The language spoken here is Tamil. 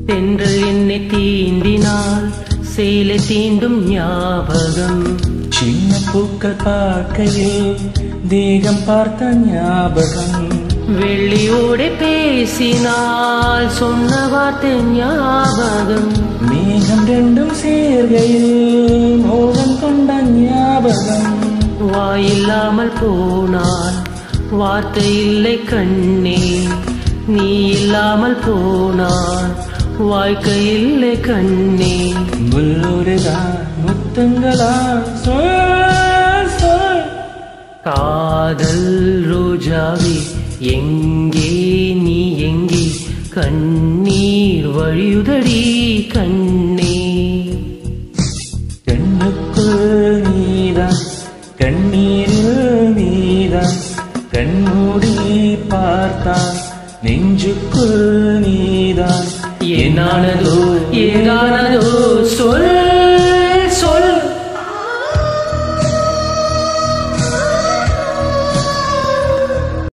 தென்றல் என்னை தீண்டினால் சேலை தீண்டும் ஞாபகம் சின்ன பூக்கள் பார்க்கையில் தேகம் பார்த்த ஞாபகம் வெள்ளியோடு பேசினால் சொன்ன வார்த்தை ஞாபகம் மேகம் ரெண்டும் சேர்கையில் மோகம் கொண்ட ஞாபகம் வாயில்லாமல் போனால் வார்த்தை இல்லை கண்ணே நீ இல்லாமல் போனால் வாழ்க்கை இல்லை கண்ணே முள்ளோடுதான் முத்தங்களா சொல் சொல் காதல் ரோஜாவே எங்கே நீ எங்கே கண்ணீர் வழியுதடி கண்ணே கண்ணுக்குள் நீதான் கண்ணீரில் நீதான் கண்மூடி பார்த்தான் நெஞ்சுக்குள் நீதான் ஏனானதோ ஏதானதோ சொல்